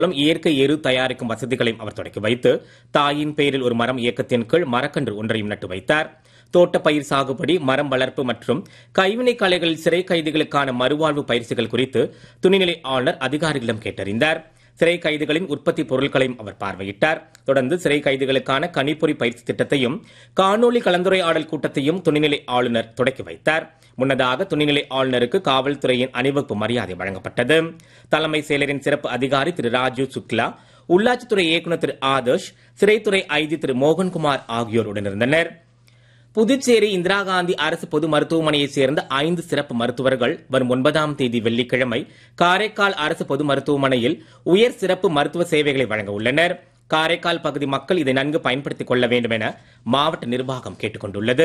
மூலம் இயற்கை எரு தயாரிக்கும் வசதிகளையும் அவர் தொடக்கி வைத்து தாயின் பெயரில் ஒரு மரம் இயக்கத்தின் கீழ் மரக்கன்று ஒன்றையும் நட்டு வைத்தார் தோட்டப்பயிர் சாகுபடி மரம் வளர்ப்பு மற்றும் கைவினை கலைகளில் சிறை கைதிகளுக்கான மறுவாழ்வு பயிற்சிகள் குறித்து துணைநிலை ஆளுநர் அதிகாரிகளிடம் கேட்டறிந்தார் சிறை கைதிகளின் உற்பத்தி பொருட்களையும் அவர் பார்வையிட்டார் தொடர்ந்து சிறை கைதிகளுக்கான கணிப்பொறி பயிற்சி திட்டத்தையும் காணொலி கலந்துரையாடல் கூட்டத்தையும் துணைநிலை ஆளுநர் தொடக்கி வைத்தார் முன்னதாக துணைநிலை ஆளுநருக்கு காவல்துறையின் அணிவகுப்பு மரியாதை வழங்கப்பட்டது தலைமை செயலரின் சிறப்பு அதிகாரி திரு ராஜீவ் சுக்லா உள்ளாட்சித்துறை இயக்குநர் திரு ஆதர்ஷ் சிறைத்துறை ஐஜி திரு மோகன்குமார் ஆகியோர் உடனிருந்தனர் புதுச்சேரி இந்திரா காந்தி அரசு பொது மருத்துவமனையைச் சேர்ந்த ஐந்து சிறப்பு மருத்துவர்கள் வரும் ஒன்பதாம் தேதி வெள்ளிக்கிழமை காரைக்கால் அரசு பொது மருத்துவமனையில் உயர் சிறப்பு மருத்துவ சேவைகளை வழங்க உள்ளனர் காரைக்கால் பகுதி மக்கள் இதை நன்கு பயன்படுத்திக் கொள்ள வேண்டும் என மாவட்ட நிர்வாகம் கேட்டுக் கொண்டுள்ளது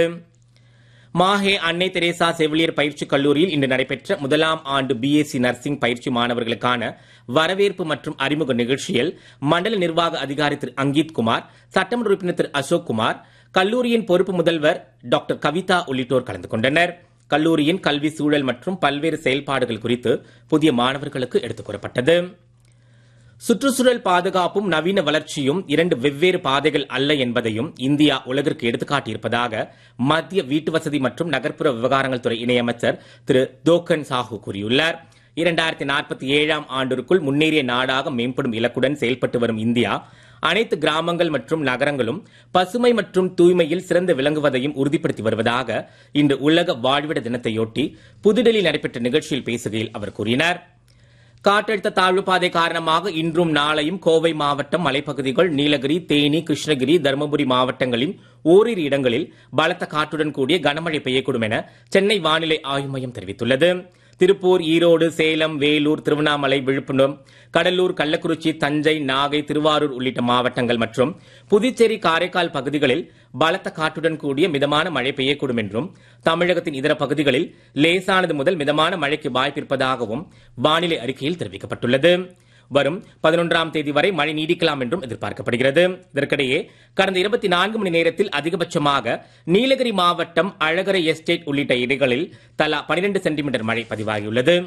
மாஹே அன்னை தெரேசா செவிலியர் பயிற்சி கல்லூரியில் இன்று நடைபெற்ற முதலாம் ஆண்டு பிஎஸ்சி நர்சிங் பயிற்சி மாணவர்களுக்கான வரவேற்பு மற்றும் அறிமுக நிகழ்ச்சியில் மண்டல நிர்வாக அதிகாரி திரு அங்கீத் குமார் சட்டமன்ற உறுப்பினர் திரு அசோக் குமார் கல்லூரியின் பொறுப்பு முதல்வர் டாக்டர் கவிதா உள்ளிட்டோர் கலந்து கொண்டனர் கல்லூரியின் கல்வி சூழல் மற்றும் பல்வேறு செயல்பாடுகள் குறித்து புதிய மாணவர்களுக்கு எடுத்துக் கூறப்பட்டது சுற்றுச்சூழல் பாதுகாப்பும் நவீன வளர்ச்சியும் இரண்டு வெவ்வேறு பாதைகள் அல்ல என்பதையும் இந்தியா உலகிற்கு எடுத்துக்காட்டியிருப்பதாக மத்திய வீட்டு வசதி மற்றும் நகர்ப்புற விவகாரங்கள் துறை இணையமைச்சர் திரு தோக்கன் சாஹூ கூறியுள்ளார் இரண்டாயிரத்தி நாற்பத்தி ஏழாம் ஆண்டிற்குள் முன்னேறிய நாடாக மேம்படும் இலக்குடன் செயல்பட்டு வரும் இந்தியா அனைத்து கிராமங்கள் மற்றும் நகரங்களும் பசுமை மற்றும் தூய்மையில் சிறந்து விளங்குவதையும் உறுதிப்படுத்தி வருவதாக இன்று உலக வாழ்விட தினத்தையொட்டி புதுடெல்லியில் நடைபெற்ற நிகழ்ச்சியில் பேசுகையில் அவர் கூறினார் காற்றழுத்த தாழ்வு பாதை காரணமாக இன்றும் நாளையும் கோவை மாவட்டம் மலைப்பகுதிகள் நீலகிரி தேனி கிருஷ்ணகிரி தருமபுரி மாவட்டங்களின் ஓரிரு இடங்களில் பலத்த காற்றுடன் கூடிய கனமழை பெய்யக்கூடும் என சென்னை வானிலை ஆய்வு மையம் தெரிவித்துள்ளது திருப்பூர் ஈரோடு சேலம் வேலூர் திருவண்ணாமலை விழுப்புரம் கடலூர் கள்ளக்குறிச்சி தஞ்சை நாகை திருவாரூர் உள்ளிட்ட மாவட்டங்கள் மற்றும் புதுச்சேரி காரைக்கால் பகுதிகளில் பலத்த காற்றுடன் கூடிய மிதமான மழை பெய்யக்கூடும் என்றும் தமிழகத்தின் இதர பகுதிகளில் லேசானது முதல் மிதமான மழைக்கு வாய்ப்பிருப்பதாகவும் வானிலை அறிக்கையில் தெரிவிக்கப்பட்டுள்ளது வரும் பதினொன்றாம் தேதி வரை மழை நீடிக்கலாம் என்றும் எதிர்பார்க்கப்படுகிறது இதற்கிடையே கடந்த இருபத்தி நான்கு மணி நேரத்தில் அதிகபட்சமாக நீலகிரி மாவட்டம் அழகரை எஸ்டேட் உள்ளிட்ட இடங்களில் தலா பனிரெண்டு சென்டிமீட்டர் மழை பதிவாகியுள்ளது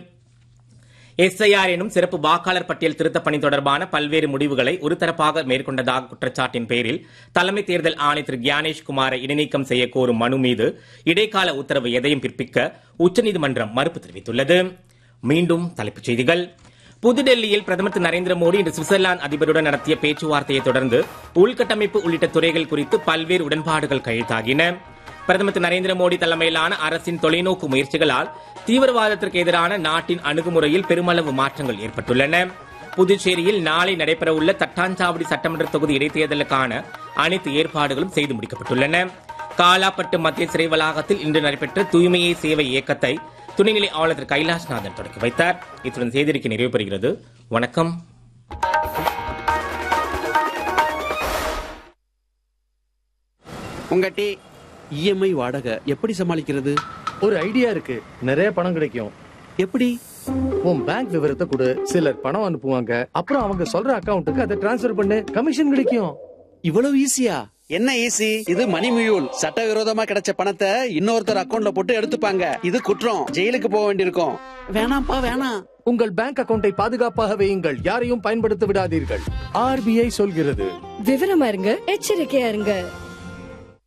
எஸ்ஐஆர் எனும் சிறப்பு வாக்காளர் பட்டியல் திருத்தப் பணி தொடர்பான பல்வேறு முடிவுகளை ஒருதரப்பாக மேற்கொண்டதாக குற்றச்சாட்டின் பேரில் தலைமை தேர்தல் ஆணையர் திரு கியானேஷ் குமாரை இடைநீக்கம் செய்ய கோரும் மனு மீது இடைக்கால உத்தரவு எதையும் பிறப்பிக்க உச்சநீதிமன்றம் மறுப்பு தெரிவித்துள்ளது மீண்டும் தலைப்புச் செய்திகள் புதுடெல்லியில் பிரதமர் திரு நரேந்திர மோடி இன்று சுவிட்சர்லாந்து அதிபருடன் நடத்திய பேச்சுவார்த்தையை தொடர்ந்து உள்கட்டமைப்பு உள்ளிட்ட துறைகள் குறித்து பல்வேறு உடன்பாடுகள் கையெழுத்தாகின பிரதமர் திரு நரேந்திர மோடி தலைமையிலான அரசின் தொலைநோக்கு முயற்சிகளால் தீவிரவாதத்திற்கு எதிரான நாட்டின் அணுகுமுறையில் பெருமளவு மாற்றங்கள் ஏற்பட்டுள்ளன புதுச்சேரியில் நாளை நடைபெறவுள்ள தட்டாஞ்சாவடி சட்டமன்ற தொகுதி இடைத்தேர்தலுக்கான அனைத்து ஏற்பாடுகளும் செய்து முடிக்கப்பட்டுள்ளன காலாப்பட்டு மத்திய சிறை வளாகத்தில் இன்று நடைபெற்ற தூய்மையே சேவை இயக்கத்தை துணைநிலை ஆளுநர் திரு கைலாஷ்நாதன் தொடங்கி வைத்தார் இத்துடன் செய்திருக்கை நிறைவு பெறுகிறது வணக்கம் உங்க டீ இஎம்ஐ வாடகை எப்படி சமாளிக்கிறது ஒரு ஐடியா இருக்கு நிறைய பணம் கிடைக்கும் எப்படி உன் பேங்க் விவரத்தை கொடு சிலர் பணம் அனுப்புவாங்க அப்புறம் அவங்க சொல்ற அக்கவுண்ட்டுக்கு அதை டிரான்ஸ்ஃபர் பண்ணு கமிஷன் கிடைக்கும் இவ்வளவு ஈஸியா என்ன ஈஸி இது மணி மியூல் சட்டவிரோதமா கிடைச்ச பணத்தை இன்னொருத்தர் அக்கவுண்ட்ல போட்டு எடுத்துப்பாங்க இது குற்றம் ஜெயிலுக்கு போக வேண்டியிருக்கும் வேணாம்ப்பா வேணாம் உங்கள் பேங்க் அக்கவுண்டை பாதுகாப்பாக வையுங்கள் யாரையும் பயன்படுத்த விடாதீர்கள் ஆர்பிஐ சொல்கிறது விவரமா இருங்க எச்சரிக்கையா இருங்க